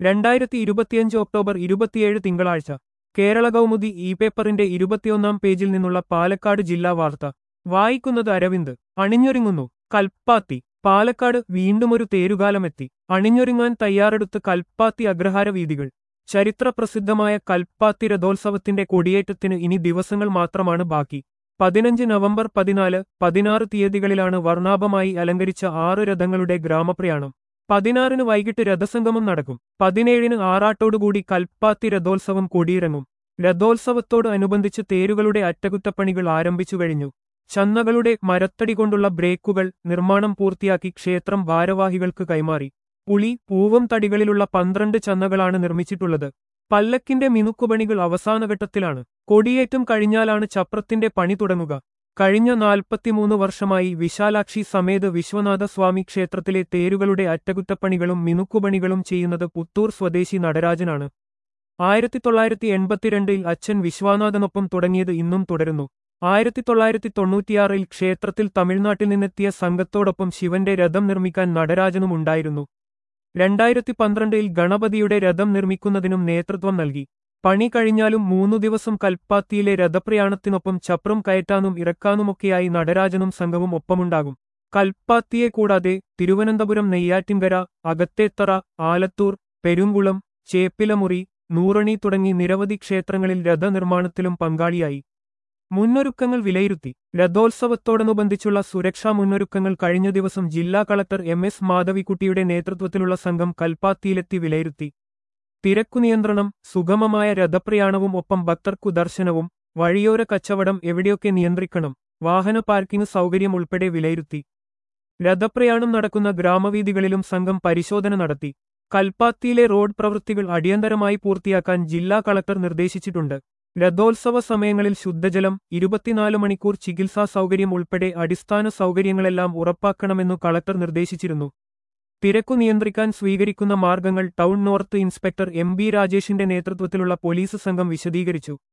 രണ്ടായിരത്തി ഇരുപത്തിയഞ്ച് ഒക്ടോബർ ഇരുപത്തിയേഴ് തിങ്കളാഴ്ച കേരള കൗമുദി ഇ പേപ്പറിന്റെ ഇരുപത്തിയൊന്നാം പേജിൽ നിന്നുള്ള പാലക്കാട് ജില്ലാ വാർത്ത വായിക്കുന്നത് അരവിന്ദ് അണിഞ്ഞൊരുങ്ങുന്നു കൽപ്പാത്തി പാലക്കാട് വീണ്ടുമൊരു തേരുകാലമെത്തി അണിഞ്ഞൊരുങ്ങാൻ തയ്യാറെടുത്ത് കൽപ്പാത്തി അഗ്രഹാര വീതികൾ ചരിത്രപ്രസിദ്ധമായ കൽപ്പാത്തി രഥോത്സവത്തിന്റെ കൊടിയേറ്റത്തിന് ഇനി ദിവസങ്ങൾ മാത്രമാണ് ബാക്കി പതിനഞ്ച് നവംബർ പതിനാല് പതിനാറ് തീയതികളിലാണ് വർണ്ണാഭമായി അലങ്കരിച്ച ആറ് രഥങ്ങളുടെ ഗ്രാമപ്രയാണം പതിനാറിന് വൈകിട്ട് രഥസംഗമം നടക്കും പതിനേഴിന് ആറാട്ടോടുകൂടി കൽപ്പാത്തി രഥോത്സവം കൊടിയിറങ്ങും രഥോത്സവത്തോട് അനുബന്ധിച്ച് തേരുകളുടെ അറ്റകുറ്റപ്പണികൾ ആരംഭിച്ചു കഴിഞ്ഞു ചന്നകളുടെ മരത്തടി കൊണ്ടുള്ള ബ്രേക്കുകൾ നിർമ്മാണം പൂർത്തിയാക്കി ക്ഷേത്രം ഭാരവാഹികൾക്ക് കൈമാറി പുളി പൂവം തടികളിലുള്ള പന്ത്രണ്ട് ചന്നകളാണ് നിർമ്മിച്ചിട്ടുള്ളത് പല്ലക്കിന്റെ മിനുക്കുപണികൾ അവസാനഘട്ടത്തിലാണ് കൊടിയേറ്റം കഴിഞ്ഞാലാണ് ചപ്രത്തിന്റെ പണി തുടങ്ങുക കഴിഞ്ഞ നാൽപ്പത്തിമൂന്ന് വർഷമായി വിശാലാക്ഷി സമേത വിശ്വനാഥ സ്വാമി ക്ഷേത്രത്തിലെ തേരുകളുടെ അറ്റകുറ്റപ്പണികളും മിനുക്കുപണികളും ചെയ്യുന്നത് പുത്തൂർ സ്വദേശി നടരാജനാണ് ആയിരത്തി തൊള്ളായിരത്തി എൺപത്തിരണ്ടിൽ അച്ഛൻ വിശ്വനാഥനൊപ്പം തുടങ്ങിയത് ഇന്നും തുടരുന്നു ആയിരത്തി തൊള്ളായിരത്തി തൊണ്ണൂറ്റിയാറിൽ ക്ഷേത്രത്തിൽ തമിഴ്നാട്ടിൽ നിന്നെത്തിയ സംഘത്തോടൊപ്പം ശിവന്റെ രഥം നിർമ്മിക്കാൻ നടരാജനും ഉണ്ടായിരുന്നു രണ്ടായിരത്തി പന്ത്രണ്ടിൽ ഗണപതിയുടെ രഥം നിർമ്മിക്കുന്നതിനും നേതൃത്വം നൽകി പണി കഴിഞ്ഞാലും മൂന്നു ദിവസം കൽപ്പാത്തിയിലെ രഥപ്രയാണത്തിനൊപ്പം ചപ്രം കയറ്റാനും ഇറക്കാനുമൊക്കെയായി നടരാജനും സംഘവും ഒപ്പമുണ്ടാകും കൽപ്പാത്തിയെ കൂടാതെ തിരുവനന്തപുരം നെയ്യാറ്റിൻകര അകത്തേത്തറ ആലത്തൂർ പെരുങ്കുളം ചേപ്പിലമുറി നൂറണി തുടങ്ങി നിരവധി ക്ഷേത്രങ്ങളിൽ രഥനിർമ്മാണത്തിലും പങ്കാളിയായി മുന്നൊരുക്കങ്ങൾ വിലയിരുത്തി രഥോത്സവത്തോടനുബന്ധിച്ചുള്ള സുരക്ഷാ മുന്നൊരുക്കങ്ങൾ കഴിഞ്ഞ ദിവസം ജില്ലാ കളക്ടർ എം എസ് മാധവിക്കുട്ടിയുടെ നേതൃത്വത്തിലുള്ള സംഘം കൽപ്പാത്തിയിലെത്തി വിലയിരുത്തി തിരക്കു നിയന്ത്രണം സുഗമമായ രഥപ്രയാണവും ഒപ്പം ഭക്തർക്കു ദർശനവും വഴിയോര കച്ചവടം എവിടെയൊക്കെ നിയന്ത്രിക്കണം വാഹന പാർക്കിംഗ് സൗകര്യം ഉൾപ്പെടെ വിലയിരുത്തി രഥപ്രയാണം നടക്കുന്ന ഗ്രാമവീഥികളിലും സംഘം പരിശോധന നടത്തി കൽപ്പാത്തിയിലെ റോഡ് പ്രവൃത്തികൾ അടിയന്തരമായി പൂർത്തിയാക്കാൻ ജില്ലാ കളക്ടർ നിർദ്ദേശിച്ചിട്ടുണ്ട് രഥോത്സവ സമയങ്ങളിൽ ശുദ്ധജലം ഇരുപത്തിനാല് മണിക്കൂർ ചികിത്സാ സൗകര്യം ഉൾപ്പെടെ അടിസ്ഥാന സൗകര്യങ്ങളെല്ലാം ഉറപ്പാക്കണമെന്നു കളക്ടർ നിർദ്ദേശിച്ചിരുന്നു തിരക്കു നിയന്ത്രിക്കാൻ സ്വീകരിക്കുന്ന മാർഗങ്ങൾ town north inspector M B രാജേഷിന്റെ നേതൃത്വത്തിലുള്ള പോലീസ് സംഘം വിശദീകരിച്ചു